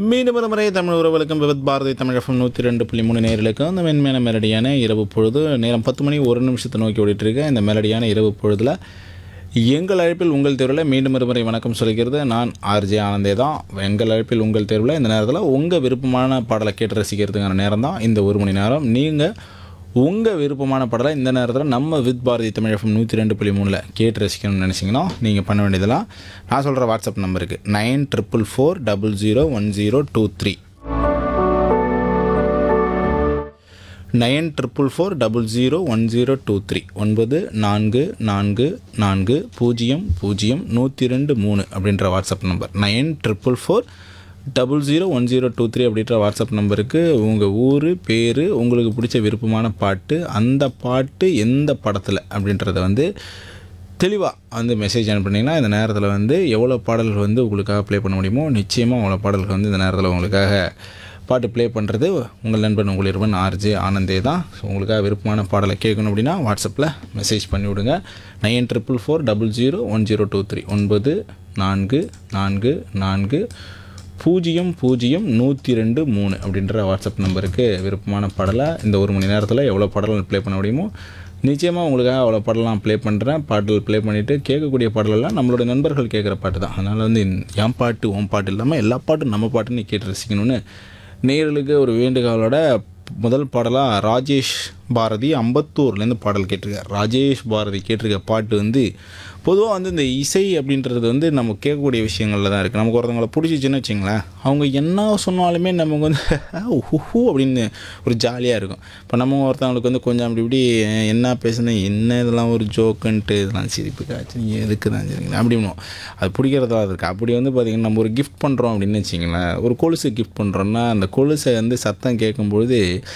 மீண்டும் ஒரு முறை தமிழ் உறவுகளுக்கும் விவத் பாரதி தமிழகம் நூற்றி ரெண்டு புள்ளி மூணு நேர்களுக்கும் அந்த மென்மையான மெலடியான இரவு பொழுது நேரம் பத்து மணி ஒரு நிமிஷத்தை நோக்கி ஓடிட்டு இருக்க இந்த மெலடியான இரவு பொழுதில் எங்கள் அழைப்பில் உங்கள் தேர்வில் மீண்டும் ஒரு முறை வணக்கம் சொல்கிறது நான் ஆர்ஜே ஆனந்தே தான் எங்கள் அழைப்பில் உங்கள் தேர்வில் இந்த நேரத்தில் உங்கள் விருப்பமான பாடலை கேட்டு ரசிக்கிறதுக்கான நேரம் தான் இந்த ஒரு மணி நேரம் நீங்கள் உங்கள் விருப்பமான பாடலை இந்த நேரத்தில் நம்ம வித் பாரதி தமிழகம் நூற்றி ரெண்டு புள்ளி மூணில் கேட்டு ரசிக்கணும்னு நினச்சிங்கன்னா நீங்கள் பண்ண வேண்டியதெல்லாம் நான் சொல்கிற வாட்ஸ்அப் நம்பருக்கு nine triple four double zero one zero two three nine triple four double zero one zero two three ஒன்பது நான்கு நான்கு நான்கு பூஜ்ஜியம் பூஜ்ஜியம் நூற்றி ரெண்டு மூணு அப்படின்ற WhatsApp number nine triple four double zero one zero two three அப்படின்ற வாட்ஸ்அப் நம்பருக்கு உங்கள் ஊர் பேர் உங்களுக்கு பிடிச்ச விருப்பமான பாட்டு அந்த பாட்டு எந்த படத்தில் அப்படின்றத வந்து தெளிவாக வந்து மெசேஜ் அனுப்புனீங்கன்னா இந்த நேரத்தில் வந்து எவ்வளோ பாடல்கள் வந்து உங்களுக்காக ப்ளே பண்ண முடியுமோ நிச்சயமாக அவ்வளோ பாடல்கள் வந்து இந்த நேரத்தில் உங்களுக்காக பாட்டு ப்ளே பண்ணுறது உங்கள் நண்பன் உங்கள் இருவன் ஆர்ஜே ஆனந்தே தான் ஸோ உங்களுக்காக விருப்பமான பாடலை கேட்கணும் அப்படின்னா வாட்ஸ்அப்பில் மெசேஜ் பண்ணி விடுங்க nine triple four double zero one zero two three ஒன்பது நான்கு நான்கு நான்கு பூஜ்ஜியம் பூஜ்ஜியம் நூற்றி ரெண்டு மூணு அப்படின்ற வாட்ஸ்அப் நம்பருக்கு விருப்பமான பாடலை இந்த ஒரு மணி நேரத்தில் எவ்வளோ பாடல் ப்ளே பண்ண முடியுமோ நிச்சயமாக உங்களுக்காக அவ்வளோ பாடலாம் ப்ளே பண்ணுறேன் பாடல் ப்ளே பண்ணிவிட்டு கேட்கக்கூடிய பாடலெல்லாம் நம்மளோட நண்பர்கள் கேட்குற பாட்டு தான் அதனால் வந்து என் பாட்டு உன் பாட்டு இல்லாமல் எல்லா பாட்டும் நம்ம பாட்டுன்னு கேட்டு ரசிக்கணும்னு நேயர்களுக்கு ஒரு வேண்டுகோளோட முதல் பாடலாக ராஜேஷ் பாரதி அம்பத்தூர்லேருந்து பாடல் கேட்டிருக்கார் ராஜேஷ் பாரதி கேட்டிருக்க பாட்டு வந்து பொதுவாக வந்து இந்த இசை அப்படின்றது வந்து நம்ம கேட்கக்கூடிய விஷயங்களில் தான் இருக்குது நமக்கு ஒருத்தவங்களை பிடிச்சிச்சின்னு வச்சிங்களேன் அவங்க என்ன சொன்னாலுமே நமக்கு வந்து ஹூ அப்படின்னு ஒரு ஜாலியாக இருக்கும் இப்போ நம்ம ஒருத்தவங்களுக்கு வந்து கொஞ்சம் அப்படி இப்படி என்ன பேசுனேன் என்ன இதெல்லாம் ஒரு ஜோக்குன்ட்டு இதெல்லாம் சிரிப்பு காய்ச்சி நீங்கள் எதுக்கு தான் சரிங்களா அப்படின்னும் அது பிடிக்கிறதா இருக்குது அப்படி வந்து பார்த்திங்கன்னா நம்ம ஒரு கிஃப்ட் பண்ணுறோம் அப்படின்னு வச்சிங்களேன் ஒரு கொலுசு கிஃப்ட் பண்ணுறோன்னா அந்த கொலுசை வந்து சத்தம் கேட்கும்பொழுது